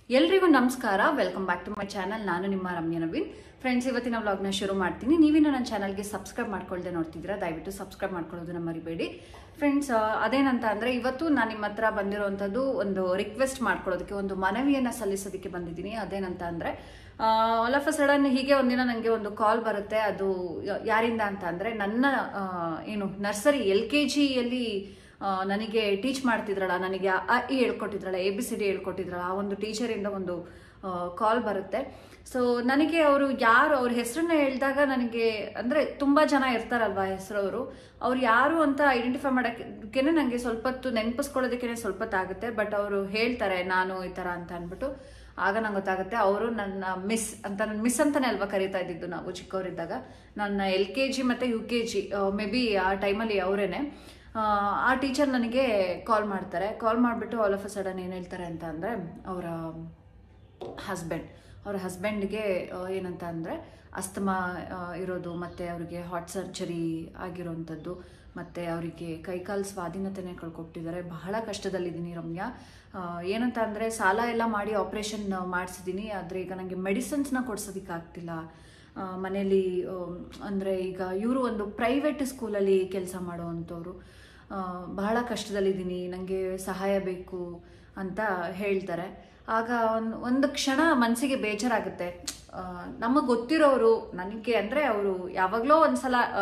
ಎಲ್ರಿಗೂ ನಮಸ್ಕಾರ welcome back to my channel ನಾನು ನಿಮ್ಮ ರಮ್ಯ ನವೀನ್ ಫ್ರೆಂಡ್ಸ್ ಇವತ್ತಿನ ವ್ಲಾಗ್ನ ಶುರು ಮಾಡ್ತೀನಿ ನೀವಿನ್ನೂ ನನ್ನ ಚಾನಲ್ಗೆ ಸಬ್ಸ್ಕ್ರೈಬ್ ಮಾಡ್ಕೊಳ್ದೆ ನೋಡ್ತಿದ್ದೀರಾ ದಯವಿಟ್ಟು ಸಬ್ಸ್ಕ್ರೈಬ್ ಮಾಡ್ಕೊಳ್ಳೋದನ್ನ ಮರಿಬೇಡಿ ಫ್ರೆಂಡ್ಸ್ ಅದೇನಂತ ಅಂದರೆ ಇವತ್ತು ನಾನು ನಿಮ್ಮ ಹತ್ರ ಬಂದಿರೋವಂಥದ್ದು ಒಂದು ರಿಕ್ವೆಸ್ಟ್ ಮಾಡ್ಕೊಳ್ಳೋದಕ್ಕೆ ಒಂದು ಮನವಿಯನ್ನು ಸಲ್ಲಿಸೋದಕ್ಕೆ ಬಂದಿದ್ದೀನಿ ಅದೇನಂತ ಅಂದರೆ ಆಲ್ ಆಫ್ ಅ ಸಡನ್ ಹೀಗೆ ಒಂದಿನ ನನಗೆ ಒಂದು ಕಾಲ್ ಬರುತ್ತೆ ಅದು ಯ- ಯಾರಿಂದ ಅಂತ ಅಂದರೆ ನನ್ನ ಆ, ಏನು ನರ್ಸರಿ ಎಲ್ ಕೆ ಜಿಯಲ್ಲಿ ಆ, ನನಗೆ ಟೀಚ್ ಮಾಡ್ತಿದ್ರಲ್ಲ ನನಗೆ ಅ ಇ ಹೇಳ್ಕೊಟ್ಟಿದ್ರಲ್ಲ ಎ ಬಿ ಸಿ ಡಿ ಹೇಳ್ಕೊಟ್ಟಿದ್ರಲ್ಲ ಆ ಒಂದು ಟೀಚರಿಂದ ಒಂದು ಕಾಲ್ ಬರುತ್ತೆ ಸೊ ನನಗೆ ಅವರು ಯಾರು ಅವ್ರ ಹೆಸರನ್ನ ಹೇಳಿದಾಗ ನನಗೆ ಅಂದರೆ ತುಂಬ ಜನ ಇರ್ತಾರಲ್ವಾ ಹೆಸರವರು ಅವ್ರು ಯಾರು ಅಂತ ಐಡೆಂಟಿಫೈ ಮಾಡೋಕ್ಕೆ ನನಗೆ ಸ್ವಲ್ಪ ಹೊತ್ತು ನೆನಪಿಸ್ಕೊಳ್ಳೋದಕ್ಕೆ ಸ್ವಲ್ಪ ಹೊತ್ತಾಗುತ್ತೆ ಬಟ್ ಅವರು ಹೇಳ್ತಾರೆ ನಾನು ಈ ಥರ ಅಂತ ಅಂದ್ಬಿಟ್ಟು ಆಗ ನಂಗೆ ಗೊತ್ತಾಗುತ್ತೆ ಅವರು ನನ್ನ ಮಿಸ್ ಅಂತ ನನ್ನ ಮಿಸ್ ಅಂತಾನೆ ಅಲ್ವಾ ಕರೀತಾ ಇದ್ದಿದ್ದು ನಾವು ಚಿಕ್ಕವರಿದ್ದಾಗ ನನ್ನ ಎಲ್ ಕೆ ಜಿ ಮತ್ತು U K G maybe ಆ ಟೈಮಲ್ಲಿ ಅವರೇನೆ ಆ ಟೀಚರ್ ನನಗೆ ಕಾಲ್ ಮಾಡ್ತಾರೆ ಕಾಲ್ ಮಾಡಿಬಿಟ್ಟು ಆಲ್ ಆಫ್ ಅ ಸಡನ್ ಏನು ಹೇಳ್ತಾರೆ ಅಂತ ಅಂದರೆ ಅವರ ಹಸ್ಬೆಂಡ್ ಅವ್ರ ಹಸ್ಬೆಂಡ್ಗೆ ಏನಂತ ಅಂದರೆ ಅಸ್ತಮಾ ಆ, ಇರೋದು ಮತ್ತು ಅವರಿಗೆ ಹಾರ್ಟ್ ಸರ್ಜರಿ ಆಗಿರೋವಂಥದ್ದು ಮತ್ತು ಅವರಿಗೆ ಕೈಕಾಲು ಸ್ವಾಧೀನತೆನೇ ಕಳ್ಕೊಟ್ಟಿದ್ದಾರೆ ಬಹಳ ಕಷ್ಟದಲ್ಲಿದ್ದೀನಿ ರಮ್ಯಾ ಆ, ಏನಂತ ಅಂದರೆ ಸಾಲ ಎಲ್ಲ ಮಾಡಿ ಆಪ್ರೇಷನ್ ಮಾಡಿಸಿದ್ದೀನಿ ಆದರೆ ಈಗ ನನಗೆ ಮೆಡಿಸಿನ್ಸ್ನ ಕೊಡ್ಸೋದಕ್ಕಾಗ್ತಿಲ್ಲ ಆ, ಮನೇಲಿ ಅಂದರೆ ಈಗ ಇವರು ಒಂದು ಪ್ರೈವೇಟ್ ಸ್ಕೂಲಲ್ಲಿ ಕೆಲಸ ಮಾಡುವಂಥವ್ರು ಆ, ಬಹಳ ಕಷ್ಟದಲ್ಲಿದ್ದೀನಿ ನನಗೆ ಸಹಾಯ ಬೇಕು ಅಂತ ಹೇಳ್ತಾರೆ ಆಗ ಒಂದು ಒಂದು ಕ್ಷಣ ಮನಸ್ಸಿಗೆ ಬೇಜಾರಾಗುತ್ತೆ ನಮಗೆ ಗೊತ್ತಿರೋರು ನನಗೆ ಅಂದರೆ ಅವರು ಯಾವಾಗಲೋ ಒಂದ್ಸಲ ಆ,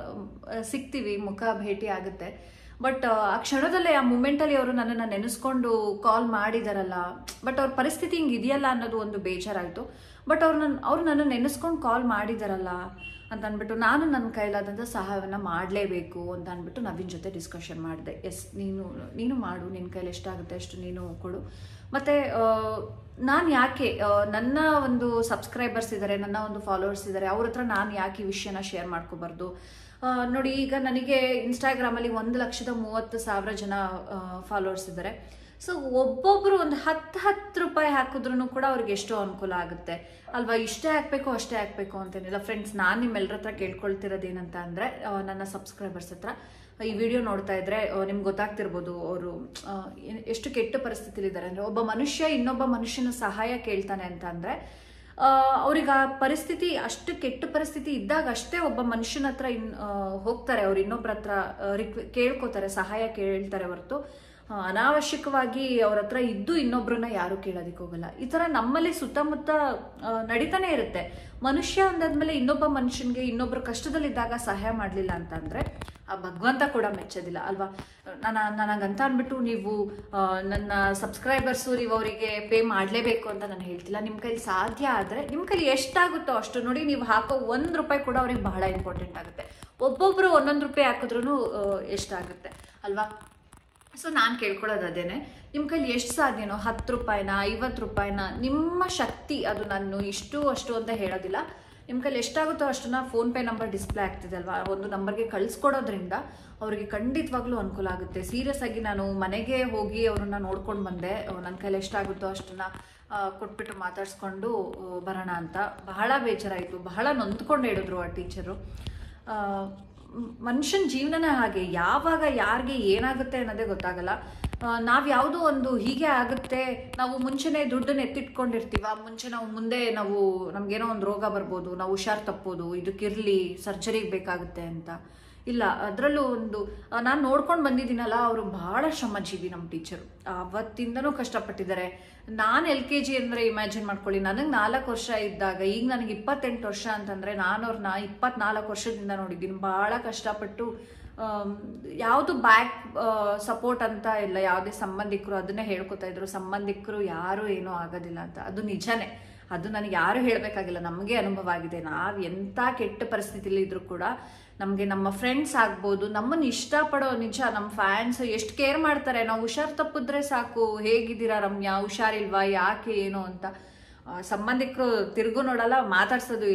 ಸಿಗ್ತೀವಿ ಮುಖ ಭೇಟಿ ಆಗುತ್ತೆ ಬಟ್ ಆ ಕ್ಷಣದಲ್ಲೇ ಆ ಮೂಮೆಂಟಲ್ಲಿ ಅವರು ನನ್ನನ್ನು ನೆನೆಸ್ಕೊಂಡು ಕಾಲ್ ಮಾಡಿದಾರಲ್ಲ ಬಟ್ ಅವ್ರ ಪರಿಸ್ಥಿತಿ ಹಿಂಗೆ ಇದೆಯಲ್ಲ ಅನ್ನೋದು ಒಂದು ಬೇಜಾರಾಯಿತು ಬಟ್ ಅವ್ರು ನನ್ನ ಅವ್ರು ನನ್ನ ನೆನೆಸ್ಕೊಂಡು ಕಾಲ್ ಮಾಡಿದಾರಲ್ಲ ಅಂತ ಅಂದ್ಬಿಟ್ಟು ನಾನು ನನ್ನ ಕೈಲಾದಂಥ ಸಹಾಯವನ್ನು ಮಾಡಲೇಬೇಕು ಅಂತ ಅಂದ್ಬಿಟ್ಟು ನವೀನ್ ಜೊತೆ ಡಿಸ್ಕಷನ್ ಮಾಡಿದೆ ಎಸ್ ನೀನು ನೀನು ಮಾಡು ನಿನ್ನ ಕೈಲಿ ಎಷ್ಟಾಗುತ್ತೆ ಅಷ್ಟು ನೀನು ಕೊಡು ಮತ್ತು ನಾನು ಯಾಕೆ ಆ, ನನ್ನ ಒಂದು ಸಬ್ಸ್ಕ್ರೈಬರ್ಸ್ ಇದ್ದಾರೆ ನನ್ನ ಒಂದು ಫಾಲೋವರ್ಸ್ ಇದ್ದಾರೆ ಅವ್ರ ಹತ್ರ ನಾನು ಯಾಕೆ ಈ ವಿಷಯನ ಶೇರ್ ಮಾಡ್ಕೋಬಾರ್ದು ಆ, ನೋಡಿ ಈಗ ನನಗೆ ಇನ್ಸ್ಟಾಗ್ರಾಮಲ್ಲಿ ಒಂದು ಲಕ್ಷದ ಮೂವತ್ತು ಸಾವಿರ ಜನ ಫಾಲೋವರ್ಸ್ ಇದ್ದಾರೆ ಸೊ ಒಬ್ಬೊಬ್ರು ಒಂದು ಹತ್ತು ಹತ್ತು ರೂಪಾಯಿ ಹಾಕಿದ್ರು ಕೂಡ ಅವ್ರಿಗೆ ಎಷ್ಟೋ ಅನುಕೂಲ ಆಗುತ್ತೆ ಅಲ್ವಾ ಇಷ್ಟೇ ಹಾಕ್ಬೇಕು ಅಷ್ಟೇ ಹಾಕ್ಬೇಕು ಅಂತೇನಿಲ್ಲ ಫ್ರೆಂಡ್ಸ್ ನಾನು ನಿಮ್ಮೆಲ್ಲರ ಹತ್ರ ಕೇಳ್ಕೊಳ್ತಿರೋದು ಏನಂತ ಅಂದರೆ ನನ್ನ ಸಬ್ಸ್ಕ್ರೈಬರ್ಸ್ ಹತ್ರ ಈ ವಿಡಿಯೋ ನೋಡ್ತಾ ಇದ್ರೆ ನಿಮ್ಗೆ ಗೊತ್ತಾಗ್ತಿರ್ಬೋದು ಅವರು ಎಷ್ಟು ಕೆಟ್ಟ ಪರಿಸ್ಥಿತಿಲಿದ್ದಾರೆ ಅಂದರೆ ಒಬ್ಬ ಮನುಷ್ಯ ಇನ್ನೊಬ್ಬ ಮನುಷ್ಯನ ಸಹಾಯ ಕೇಳ್ತಾನೆ ಅಂತ ಅಂದರೆ ಅವ್ರಿಗೆ ಆ ಪರಿಸ್ಥಿತಿ ಅಷ್ಟು ಕೆಟ್ಟ ಪರಿಸ್ಥಿತಿ ಇದ್ದಾಗ ಅಷ್ಟೇ ಒಬ್ಬ ಮನುಷ್ಯನ ಹತ್ರ ಇನ್ ಆ, ಹೋಗ್ತಾರೆ ಅವ್ರು ಇನ್ನೊಬ್ರ ಹತ್ರ ರಿಕ್ ಕೇಳ್ಕೊತಾರೆ ಸಹಾಯ ಕೇಳ್ತಾರೆ ಹೊರತು ಆ, ಅನಾವಶ್ಯಕವಾಗಿ ಅವ್ರ ಹತ್ರ ಇದ್ದು ಇನ್ನೊಬ್ರನ್ನ ಯಾರು ಕೇಳೋದಕ್ಕೆ ಹೋಗಲ್ಲ ಈ ತರ ನಮ್ಮಲ್ಲಿ ಸುತ್ತಮುತ್ತ ಆ, ನಡೀತಾನೆ ಇರುತ್ತೆ ಮನುಷ್ಯ ಅಂದಾದ್ಮೇಲೆ ಇನ್ನೊಬ್ಬ ಮನುಷ್ಯನ್ಗೆ ಇನ್ನೊಬ್ರು ಕಷ್ಟದಲ್ಲಿದ್ದಾಗ ಸಹಾಯ ಮಾಡಲಿಲ್ಲ ಅಂತಂದ್ರೆ ಆ ಭಗವಂತ ಕೂಡ ಮೆಚ್ಚೋದಿಲ್ಲ ಅಲ್ವಾ ನಾನು ನನಗಂತ ಅಂದ್ಬಿಟ್ಟು ನೀವು ಆ, ನನ್ನ ಸಬ್ಸ್ಕ್ರೈಬರ್ಸು ನೀವು ಅವರಿಗೆ ಪೇ ಮಾಡಲೇಬೇಕು ಅಂತ ನಾನು ಹೇಳ್ತಿಲ್ಲ ನಿಮ್ಮ ಕೈಲಿ ಸಾಧ್ಯ ಆದರೆ ನಿಮ್ಮ ಕೈಲಿ ಎಷ್ಟಾಗುತ್ತೋ ಅಷ್ಟು ನೋಡಿ ನೀವು ಹಾಕೋ ಒಂದು ರೂಪಾಯಿ ಕೂಡ ಅವ್ರಿಗೆ ಬಹಳ ಇಂಪಾರ್ಟೆಂಟ್ ಆಗುತ್ತೆ ಒಬ್ಬೊಬ್ಬರು ಒಂದೊಂದು ರೂಪಾಯಿ ಹಾಕಿದ್ರೂ ಎಷ್ಟಾಗುತ್ತೆ ಅಲ್ವಾ ಸೊ ನಾನು ಕೇಳ್ಕೊಳ್ಳೋದು ಅದೇನೆ ನಿಮ್ಮ ಕೈಲಿ ಎಷ್ಟು ಸಾಧ್ಯನೋ ಹತ್ತು ರೂಪಾಯಿನ ಐವತ್ತು ರೂಪಾಯಿನ ನಿಮ್ಮ ಶಕ್ತಿ ಅದು ನಾನು ಇಷ್ಟು ಅಷ್ಟು ಅಂತ ಹೇಳೋದಿಲ್ಲ ನಿಮ್ಮ ಕೈಲಿ ಎಷ್ಟಾಗುತ್ತೋ ಅಷ್ಟನ್ನ ಫೋನ್ಪೇ ನಂಬರ್ ಡಿಸ್ಪ್ಲೇ ಆಗ್ತಿದೆ ಅಲ್ವಾ ಒಂದು ನಂಬರ್ಗೆ ಕಳಿಸ್ಕೊಡೋದ್ರಿಂದ ಅವರಿಗೆ ಖಂಡಿತವಾಗ್ಲೂ ಅನುಕೂಲ ಆಗುತ್ತೆ ಸೀರಿಯಸ್ ಆಗಿ ನಾನು ಮನೆಗೆ ಹೋಗಿ ಅವ್ರನ್ನ ನೋಡ್ಕೊಂಡು ಬಂದೆ ನನ್ನ ಕೈಲಿ ಎಷ್ಟಾಗುತ್ತೋ ಅಷ್ಟನ್ನ ಆ, ಕೊಟ್ಬಿಟ್ಟು ಮಾತಾಡಿಸ್ಕೊಂಡು ಆ, ಬರೋಣ ಅಂತ ಬಹಳ ಬೇಜಾರಾಯಿತು ಬಹಳ ನೊಂದ್ಕೊಂಡು ಹೇಳಿದ್ರು ಆ ಟೀಚರು ಮನುಷ್ಯನ ಜೀವನನೇ ಹಾಗೆ ಯಾವಾಗ ಯಾರಿಗೆ ಏನಾಗುತ್ತೆ ಅನ್ನೋದೇ ಗೊತ್ತಾಗಲ್ಲ ನಾವು ಯಾವುದೋ ಒಂದು ಹೀಗೆ ಆಗುತ್ತೆ ನಾವು ಮುಂಚೆನೆ ದುಡ್ಡನ್ನ ಎತ್ತಿಟ್ಕೊಂಡಿರ್ತೀವ ಮುಂಚೆ ನಾವು ಮುಂದೆ ನಾವು ನಮ್ಗೇನೋ ಒಂದು ರೋಗ ಬರ್ಬೋದು ನಾವು ಹುಷಾರ್ ತಪ್ಪೋದು ಇದಕ್ಕಿರಲಿ ಸರ್ಜರಿಗೆ ಬೇಕಾಗುತ್ತೆ ಅಂತ ಇಲ್ಲ ಅದರಲ್ಲೂ ಒಂದು ನಾನು ನೋಡ್ಕೊಂಡು ಬಂದಿದ್ದೀನಲ್ಲ ಅವರು ಬಹಳ ಶ್ರಮಜೀವಿ ನಮ್ಮ ಟೀಚರು ಅವತ್ತಿಂದನೂ ಕಷ್ಟಪಟ್ಟಿದ್ದಾರೆ ನಾನು ಎಲ್ ಕೆ ಜಿ ಅಂದರೆ ಇಮ್ಯಾಜಿನ್ ಮಾಡ್ಕೊಳ್ಳಿ ನನಗೆ ನಾಲ್ಕು ವರ್ಷ ಇದ್ದಾಗ ಈಗ ನನಗೆ ಇಪ್ಪತ್ತೆಂಟು ವರ್ಷ ಅಂತಂದರೆ ನಾನು ಅವ್ರನ್ನ ಇಪ್ಪತ್ನಾಲ್ಕು ವರ್ಷದಿಂದ ನೋಡಿದ್ದೀನಿ ಭಾಳ ಕಷ್ಟಪಟ್ಟು ಯಾವುದು ಬ್ಯಾಕ್ ಸಪೋರ್ಟ್ ಅಂತ ಇಲ್ಲ ಯಾವುದೇ ಸಂಬಂಧಿಕರು ಅದನ್ನೇ ಹೇಳ್ಕೊತಾ ಇದ್ರು ಸಂಬಂಧಿಕರು ಯಾರು ಏನೂ ಆಗೋದಿಲ್ಲ ಅಂತ ಅದು ನಿಜನೇ ಅದು ನನಗೆ ಯಾರು ಹೇಳಬೇಕಾಗಿಲ್ಲ ನಮಗೆ ಅನುಭವ ಆಗಿದೆ ನಾವು ಎಂಥ ಕೆಟ್ಟ ಪರಿಸ್ಥಿತಿಲಿ ಇದ್ರೂ ಕೂಡ ನಮಗೆ ನಮ್ಮ ಫ್ರೆಂಡ್ಸ್ ಆಗ್ಬೋದು ನಮ್ಮನ್ನು ಇಷ್ಟಪಡೋ ನಿಜ ನಮ್ಮ ಫ್ಯಾನ್ಸ್ ಎಷ್ಟು ಕೇರ್ ಮಾಡ್ತಾರೆ ನಾವು ಹುಷಾರ್ ತಪ್ಪಿದ್ರೆ ಸಾಕು ಹೇಗಿದ್ದೀರಾ ರಮ್ಯಾ ಹುಷಾರಿಲ್ವಾ ಯಾಕೆ ಏನು ಅಂತ ಆ, ಸಂಬಂಧಿಕರು ತಿರುಗು ನೋಡಲ್ಲ ಮಾತಾಡ್ಸೋದು ಇಲ್ಲ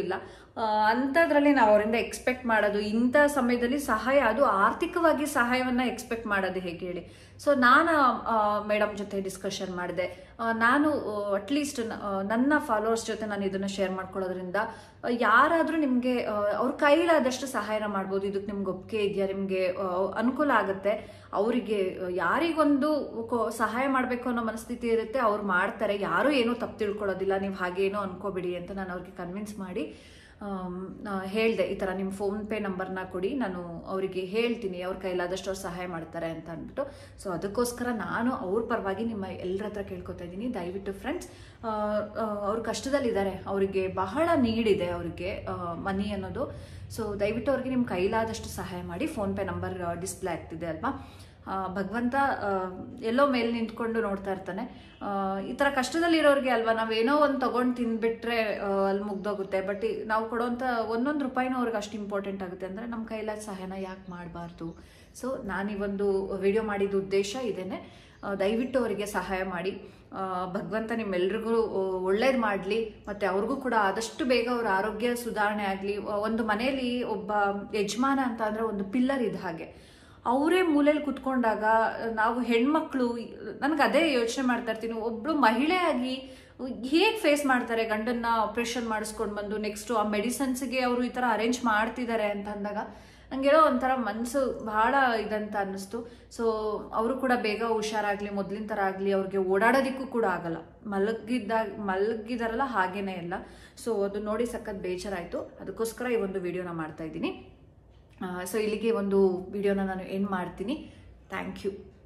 ಅಂಥದ್ರಲ್ಲಿ ನಾವು ಅವರಿಂದ ಎಕ್ಸ್ಪೆಕ್ಟ್ ಮಾಡೋದು ಇಂಥ ಸಮಯದಲ್ಲಿ ಸಹಾಯ ಅದು ಆರ್ಥಿಕವಾಗಿ ಸಹಾಯವನ್ನು ಎಕ್ಸ್ಪೆಕ್ಟ್ ಮಾಡೋದು ಹೇಗೆ ಹೇಳಿ ಸೊ ನಾನು ಮೇಡಮ್ ಜೊತೆ ಡಿಸ್ಕಷನ್ ಮಾಡಿದೆ ನಾನು ಅಟ್ಲೀಸ್ಟ್ ನನ್ನ ಫಾಲೋವರ್ಸ್ ಜೊತೆ ನಾನು ಇದನ್ನು ಶೇರ್ ಮಾಡ್ಕೊಳ್ಳೋದ್ರಿಂದ ಯಾರಾದರೂ ನಿಮಗೆ ಅವ್ರ ಕೈಲಾದಷ್ಟು ಸಹಾಯನ ಮಾಡ್ಬೋದು ಇದಕ್ಕೆ ನಿಮ್ಗೆ ಒಪ್ಪಿಗೆ ಇದೆಯಾ ನಿಮಗೆ ಅನುಕೂಲ ಆಗುತ್ತೆ ಅವರಿಗೆ ಯಾರಿಗೊಂದು ಕೊ- ಸಹಾಯ ಮಾಡಬೇಕು ಅನ್ನೋ ಮನಸ್ಥಿತಿ ಇರುತ್ತೆ ಅವ್ರು ಮಾಡ್ತಾರೆ ಯಾರೂ ಏನೂ ತಪ್ಪು ತಿಳ್ಕೊಳ್ಳೋದಿಲ್ಲ ನೀವು ಹಾಗೇನೋ ಅನ್ಕೋಬಿಡಿ ಅಂತ ನಾನು ಅವ್ರಿಗೆ ಕನ್ವಿನ್ಸ್ ಮಾಡಿ ಹೇಳಿದೆ ಈ ಥರ ನಿಮ್ಮ ಫೋನ್ಪೇ ನಂಬರ್ನ ಕೊಡಿ ನಾನು ಅವರಿಗೆ ಹೇಳ್ತೀನಿ ಅವ್ರ ಕೈಲಾದಷ್ಟು ಅವ್ರು ಸಹಾಯ ಮಾಡ್ತಾರೆ ಅಂತ ಅಂದ್ಬಿಟ್ಟು ಸೊ ಅದಕ್ಕೋಸ್ಕರ ನಾನು ಅವ್ರ ಪರವಾಗಿ ನಿಮ್ಮ ಎಲ್ಲರ ಹತ್ರ ಕೇಳ್ಕೊತಾ ಇದ್ದೀನಿ ದಯವಿಟ್ಟು ಫ್ರೆಂಡ್ಸ್ ಅವ್ರು ಕಷ್ಟದಲ್ಲಿದ್ದಾರೆ ಅವರಿಗೆ ಬಹಳ ನೀಡಿದೆ ಅವರಿಗೆ ಮನಿ ಅನ್ನೋದು ಸೊ ದಯವಿಟ್ಟು ಅವ್ರಿಗೆ ನಿಮ್ಮ ಕೈಲಾದಷ್ಟು ಸಹಾಯ ಮಾಡಿ ಫೋನ್ಪೇ ನಂಬರ್ ಡಿಸ್ಪ್ಲೇ ಆಗ್ತಿದೆ ಅಲ್ವಾ ಆ, ಭಗವಂತ ಆ, ಎಲ್ಲೋ ಮೇಲೆ ನಿಂತ್ಕೊಂಡು ನೋಡ್ತಾ ಇರ್ತಾನೆ ಆ, ಈ ಥರ ಕಷ್ಟದಲ್ಲಿರೋರಿಗೆ ಅಲ್ವಾ ನಾವೇನೋ ಒಂದು ತಗೊಂಡು ತಿಂದ್ಬಿಟ್ರೆ ಆ, ಅಲ್ಲಿ ಮುಗ್ದೋಗುತ್ತೆ ಬಟ್ ನಾವು ಕೊಡೋಂಥ ಒಂದೊಂದು ರೂಪಾಯಿನೂ ಅವ್ರಿಗೆ ಅಷ್ಟು ಇಂಪಾರ್ಟೆಂಟ್ ಆಗುತ್ತೆ ಅಂದರೆ ನಮ್ಮ ಕೈಲಾದ ಸಹಾಯನ ಯಾಕೆ ಮಾಡಬಾರ್ದು ಸೊ ನಾನು ಈ ಒಂದು ವಿಡಿಯೋ ಮಾಡಿದ ಉದ್ದೇಶ ಇದೇನೆ ಆ, ದಯವಿಟ್ಟು ಅವರಿಗೆ ಸಹಾಯ ಮಾಡಿ ಆ, ಭಗವಂತ ನಿಮ್ಮೆಲ್ರಿಗೂ ಒಳ್ಳೇದು ಮಾಡಲಿ ಮತ್ತು ಅವ್ರಿಗೂ ಕೂಡ ಆದಷ್ಟು ಬೇಗ ಅವ್ರ ಆರೋಗ್ಯ ಸುಧಾರಣೆ ಆಗಲಿ ಒಂದು ಮನೆಯಲ್ಲಿ ಒಬ್ಬ ಯಜಮಾನ ಅಂತ ಅಂದರೆ ಒಂದು ಪಿಲ್ಲರ್ ಇದ್ದ ಹಾಗೆ ಅವರೇ ಮೂಲೆಯಲ್ಲಿ ಕುತ್ಕೊಂಡಾಗ ನಾವು ಹೆಣ್ಮಕ್ಳು ನನಗೆ ಅದೇ ಯೋಚನೆ ಮಾಡ್ತಾ ಇರ್ತೀನಿ ಒಬ್ಳು ಮಹಿಳೆಯಾಗಿ ಹೇಗೆ ಫೇಸ್ ಮಾಡ್ತಾರೆ ಗಂಡನ್ನ ಆಪ್ರೇಷನ್ ಮಾಡಿಸ್ಕೊಂಡು ಬಂದು ನೆಕ್ಸ್ಟು ಆ ಮೆಡಿಸನ್ಸ್ಗೆ ಅವರು ಈ ಥರ ಅರೇಂಜ್ ಮಾಡ್ತಿದ್ದಾರೆ ಅಂತ ಅಂದಾಗ ನಂಗೇನೋ ಒಂಥರ ಮನಸ್ಸು ಬಹಳ ಇದಂತ ಅನ್ನಿಸ್ತು ಸೊ ಅವರು ಕೂಡ ಬೇಗ ಹುಷಾರಾಗಲಿ ಮೊದಲಿನ ಥರ ಆಗಲಿ ಅವ್ರಿಗೆ ಓಡಾಡೋದಕ್ಕೂ ಕೂಡ ಆಗಲ್ಲ ಮಲಗಿದ್ದಾಗ ಮಲಗಿದಾರಲ್ಲ ಹಾಗೇನೇ ಇಲ್ಲ ಸೊ ಅದು ನೋಡಿ ಸಖತ್ ಬೇಜಾರಾಯಿತು ಅದಕ್ಕೋಸ್ಕರ ಈ ಒಂದು ವಿಡಿಯೋನ ಮಾಡ್ತಾ ಇದ್ದೀನಿ ಸೊ ಇಲ್ಲಿಗೆ ಒಂದು ವಿಡಿಯೋನ ನಾನು ಎಂಡ್ ಮಾಡ್ತೀನಿ ಥ್ಯಾಂಕ್ ಯು